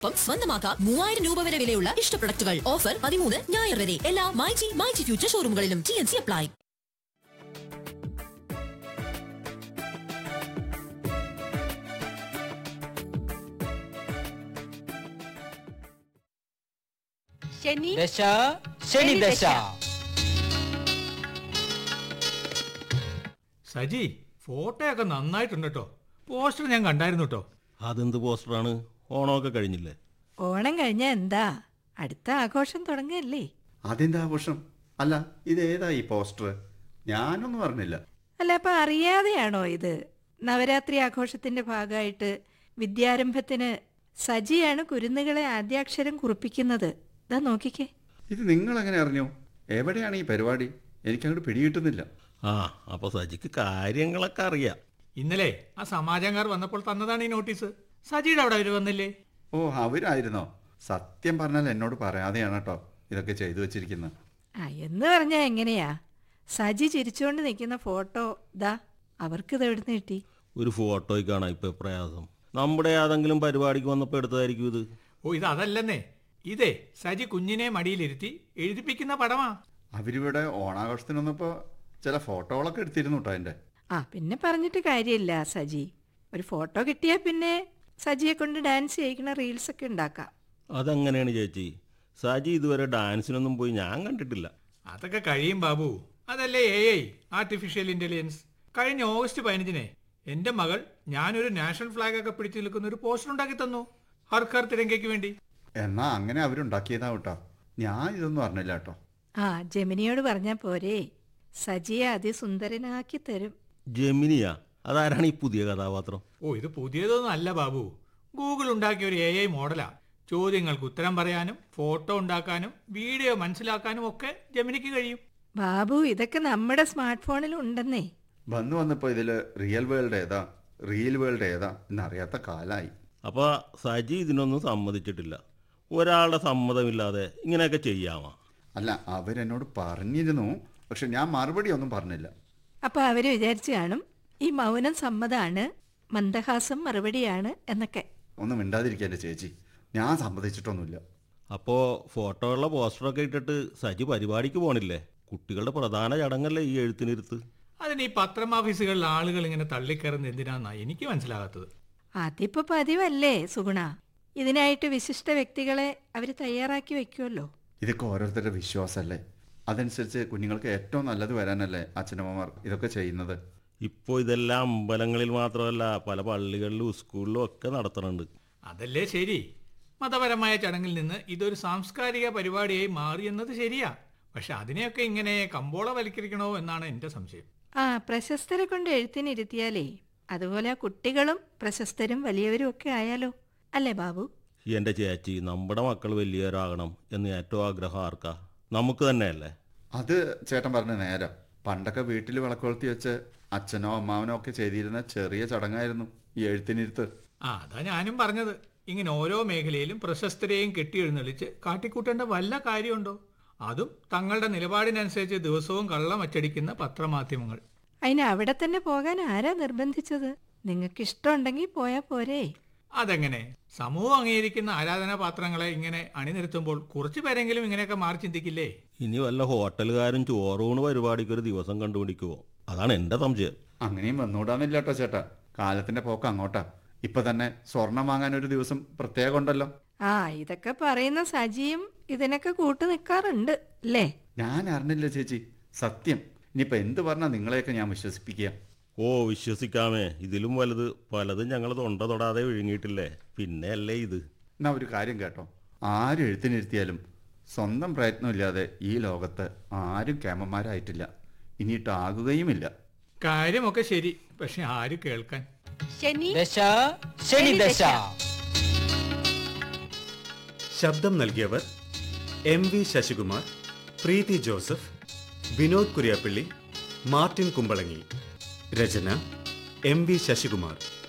ഒപ്പം സ്വന്തമാക്കാം മൂവായിരം രൂപ വരെ വിലയുള്ള ഇഷ്ട പ്രൊഡക്റ്റുകൾ ഓഫർ പതിമൂന്ന് ഞായർ വരെ എല്ലാ മൈജി മൈജി ഫ്യൂച്ചർ ഷോറൂമുകളിലും ടി എൻ സി അപ്ലൈ ശനി ദശ ശനി ദശ സജി ഫോട്ടോയൊക്കെ നന്നായിട്ടുണ്ട് കേട്ടോ പോസ്റ്റർ ഞാൻ കണ്ടായിരുന്നു കേട്ടോ അതെന്ത് പോസ്റ്ററാണ് ഓണമൊക്കെ കഴിഞ്ഞില്ലേ ഓണം കഴിഞ്ഞ എന്താ അടുത്ത ആഘോഷം തുടങ്ങല്ലേ അതെന്താ ആഘോഷം അല്ല ഇത് ഏതാ ഈ പോസ്റ്റർ ഞാനൊന്നും പറഞ്ഞില്ല അല്ല അപ്പൊ അറിയാതെയാണോ ഇത് നവരാത്രി ആഘോഷത്തിന്റെ ഭാഗമായിട്ട് വിദ്യാരംഭത്തിന് സജിയാണ് കുരുന്നുകളെ ആദ്യാക്ഷരം കുറിപ്പിക്കുന്നത് ഇതാ നോക്കിക്കേ ഇത് നിങ്ങൾ എങ്ങനെ അറിഞ്ഞു എവിടെയാണ് ഈ പരിപാടി എനിക്കങ്ങോട്ട് പിടികിട്ടുന്നില്ല ആ അപ്പൊ സജിക്ക് കാര്യങ്ങളൊക്കെ അറിയാം ഇന്നലെ ആ സമാജംകാർ വന്നപ്പോൾ തന്നതാണ് ഈ നോട്ടീസ് സജിയുടെ അവിടെ അവർ വന്നില്ലേ ഓ അവരായിരുന്നോ സത്യം പറഞ്ഞാൽ എന്നോട് പറയാതെയാണ് കേട്ടോ ഇതൊക്കെ ചെയ്തു വെച്ചിരിക്കുന്നത് ആ എന്ന് പറഞ്ഞാ എങ്ങനെയാ സജി ചിരിച്ചുകൊണ്ട് നിൽക്കുന്ന ഫോട്ടോ ദാ അവർക്കിത് എവിടുന്ന് കിട്ടി ഒരു ഫോട്ടോയ്ക്കാണ് ഇപ്പൊ പ്രയാസം നമ്മുടെ ഏതെങ്കിലും പരിപാടിക്ക് വന്നപ്പോൾ എടുത്തതായിരിക്കും ഇത് ഓ ഇത് അതല്ലെന്നേ ഇതേ സജി കുഞ്ഞിനെ മടിയിലിരുത്തി എഴുതിപ്പിക്കുന്ന പടമാ അവരിവിടെ ഓണാഘോഷത്തിന് വന്നപ്പോൾ ചില ഫോട്ടോകളൊക്കെ എടുത്തിരുന്നു കേട്ടോ എൻ്റെ ആ പിന്നെ പറഞ്ഞിട്ട് കാര്യമില്ല സജി ഒരു ഫോട്ടോ കിട്ടിയാൽ പിന്നെ സജിയെ കൊണ്ട് ഡാൻസ് ചെയ്യിക്കുന്ന റീൽസ് ഒക്കെ ഉണ്ടാക്കാം അതെങ്ങനെയാണ് ചേച്ചി സജി ഇതുവരെ ഡാൻസിനൊന്നും പോയി ഞാൻ കണ്ടിട്ടില്ല അതൊക്കെ കഴിയും ബാബു അതല്ലേ എ ഐ ആർട്ടിഫിഷ്യൽ ഇന്റലിജൻസ് കഴിഞ്ഞ ഓഗസ്റ്റ് പതിനഞ്ചിനെ എന്റെ മകൾ ഞാനൊരു നാഷണൽ ഫ്ലാഗ് ഒക്കെ പിടിച്ചു നിൽക്കുന്ന ഒരു പോസ്റ്റർ ഉണ്ടാക്കി തന്നു ഹർ ഹർ തിരങ്കയ്ക്ക് വേണ്ടി എന്നാ അങ്ങനെ അവരുണ്ടാക്കിയതാ കേട്ടോ ഞാൻ ഇതൊന്നും അറിഞ്ഞില്ല കേട്ടോ ആ ജമിനിയോട് പറഞ്ഞാൽ പോരെ സജിയെ അതിസുന്ദരനാക്കി തരും ജെമിനിയാ അതാരാണ് ഈ പുതിയ കഥാപാത്രം ഓ ഇത് പുതിയതൊന്നും അല്ല ബാബു ഗൂഗിൾ ഉണ്ടാക്കിയ ഒരു എ ഐ മോഡലാ ചോദ്യങ്ങൾക്ക് ഉത്തരം പറയാനും ഫോട്ടോ ഉണ്ടാക്കാനും വീഡിയോ മനസ്സിലാക്കാനും ഒക്കെ ജമിനിക്ക് കഴിയും ബാബു ഇതൊക്കെ നമ്മുടെ സ്മാർട്ട് ഫോണിൽ ഉണ്ടെന്നേ വന്ന് വന്നപ്പോൾ ഇതിൽ റിയൽ വേൾഡ് ഏതാ റിയൽ വേൾഡ് ഏതാ എന്നറിയാത്ത കാലായി അപ്പൊ സജി ഇതിനൊന്നും സമ്മതിച്ചിട്ടില്ല ഒരാളുടെ സമ്മതമില്ലാതെ ഇങ്ങനെയൊക്കെ ചെയ്യാമോ അല്ല അവരെന്നോട് പറഞ്ഞിരുന്നു പക്ഷെ ഞാൻ മറുപടി ഒന്നും പറഞ്ഞില്ല അപ്പൊ അവര് വിചാരിച്ചു കാണും ഈ മൗനം സമ്മതാണ് മന്ദഹാസം മറുപടിയാണ് എന്നൊക്കെ ഒന്നും മിണ്ടാതിരിക്കുക എൻ്റെ ചേച്ചി ഞാൻ സമ്മതിച്ചിട്ടൊന്നുമില്ല അപ്പോ ഫോട്ടോയുള്ള പോസ്റ്ററൊക്കെ ഇട്ടിട്ട് സജി പരിപാടിക്ക് പോണില്ലേ കുട്ടികളുടെ പ്രധാന ചടങ്ങല്ലേ ഈ എഴുത്തിനിരുത്ത് അതിന് ഈ പത്രം ഓഫീസുകളിൽ ആളുകൾ ഇങ്ങനെ തള്ളിക്കയറുന്നത് എന്തിനാന്നാ എനിക്ക് മനസ്സിലാകാത്തത് അതിപ്പോ പതിവല്ലേ സുഗുണ ഇതിനായിട്ട് വിശിഷ്ട വ്യക്തികളെ അവര് തയ്യാറാക്കി വെക്കുമല്ലോ ഇതൊക്കെ ഓരോരുത്തരുടെ വിശ്വാസമല്ലേ അതനുസരിച്ച് കുഞ്ഞുങ്ങൾക്ക് ഏറ്റവും നല്ലത് വരാനല്ലേ അച്ഛനമ്മമാർ ഇതൊക്കെ ചെയ്യുന്നത് ഇപ്പോൾ ഇതെല്ലാം അമ്പലങ്ങളിൽ മാത്രമല്ല പല പള്ളികളിലും സ്കൂളിലും ഒക്കെ നടത്തുന്നുണ്ട് അതല്ലേ ശരി മതപരമായ ചടങ്ങിൽ നിന്ന് ഇതൊരു സാംസ്കാരിക പരിപാടിയായി മാറിയെന്നത് ശരിയാ പക്ഷെ അതിനെയൊക്കെ ഇങ്ങനെ കമ്പോളവൽക്കരിക്കണോ എന്നാണ് എൻ്റെ സംശയം ആ പ്രശസ്തരെ കൊണ്ട് എഴുത്തിനിരുത്തിയാലേ അതുപോലെ ആ കുട്ടികളും പ്രശസ്തരും വലിയവരും ഒക്കെ ആയാലോ അല്ലേ ബാബു എൻ്റെ ചേച്ചി നമ്മുടെ മക്കൾ വലിയവരാകണം എന്ന് ഏറ്റവും ആഗ്രഹം ആർക്കാ നമുക്ക് തന്നെയല്ലേ അത് ചേട്ടൻ പറഞ്ഞ നേരം പണ്ടൊക്കെ വീട്ടിൽ വിളക്ക് കൊളുത്തി വെച്ച് അച്ഛനോ അമ്മാവനോ ഒക്കെ ചെയ്തിരുന്ന ചെറിയ ചടങ്ങായിരുന്നു ഈ എഴുത്തിനിരുത്ത് ആ അതാ ഞാനും പറഞ്ഞത് ഇങ്ങനെ ഓരോ മേഖലയിലും പ്രശസ്തരെയും കെട്ടിയെഴുന്നള്ളിച്ച് കാട്ടിക്കൂട്ടേണ്ട വല്ല കാര്യമുണ്ടോ അതും തങ്ങളുടെ നിലപാടിനനുസരിച്ച് ദിവസവും കള്ളം അച്ചടിക്കുന്ന പത്രമാധ്യമങ്ങൾ അതിന് അവിടെ തന്നെ പോകാൻ ആരാ നിർബന്ധിച്ചത് നിങ്ങൾക്ക് ഇഷ്ടമുണ്ടെങ്കിൽ പോയാ പോരേ അതെങ്ങനെ സമൂഹം അംഗീകരിക്കുന്ന ആരാധനാപാത്രങ്ങളെ ഇങ്ങനെ അണിനിരത്തുമ്പോൾ കുറച്ചു പേരെങ്കിലും ഇങ്ങനെയൊക്കെ മാറി ചിന്തിക്കില്ലേ ഇനി വല്ല ഹോട്ടലുകാരും ചോറൂണ് പരിപാടിക്ക് ഒരു ദിവസം കണ്ടുപിടിക്കുവോ അതാണ് എൻ്റെ സംശയം അങ്ങനെയും വന്നുകൂടാന്നില്ല കേട്ടോ ചേട്ടാ കാലത്തിന്റെ പോക്ക് അങ്ങോട്ടാ ഇപ്പൊ തന്നെ സ്വർണം വാങ്ങാൻ ഒരു ദിവസം പ്രത്യേകം ഉണ്ടല്ലോ ആ ഇതൊക്കെ പറയുന്ന സജിയും ഇതിനൊക്കെ കൂട്ടു നിൽക്കാറുണ്ട് അല്ലേ ഞാൻ അറിഞ്ഞില്ല ചേച്ചി സത്യം ഇനിയിപ്പോ എന്ത് പറഞ്ഞാ നിങ്ങളെയൊക്കെ ഞാൻ വിശ്വസിപ്പിക്കുക ഓ വിശ്വസിക്കാമേ ഇതിലും വലുത് പലതും ഞങ്ങൾ തൊണ്ട തൊടാതെ വിഴുങ്ങിയിട്ടില്ലേ പിന്നെ അല്ലേ ഇത് എന്നാ ഒരു കാര്യം കേട്ടോ ആരും എഴുത്തിനിരുത്തിയാലും സ്വന്തം പ്രയത്നമില്ലാതെ ഈ ലോകത്ത് ആരും കേമന്മാരായിട്ടില്ല ഇനിയിട്ടാകുകയുമില്ല കാര്യമൊക്കെ ശരി പക്ഷെ ആര് കേൾക്കാൻ ശനി ദശ ശനി ദശ ശബ്ദം നൽകിയവർ എം വി ശശികുമാർ പ്രീതി ജോസഫ് വിനോദ് കുര്യാപ്പള്ളി മാർട്ടിൻ കുമ്പളങ്ങി രചന എം വി ശശികുമാർ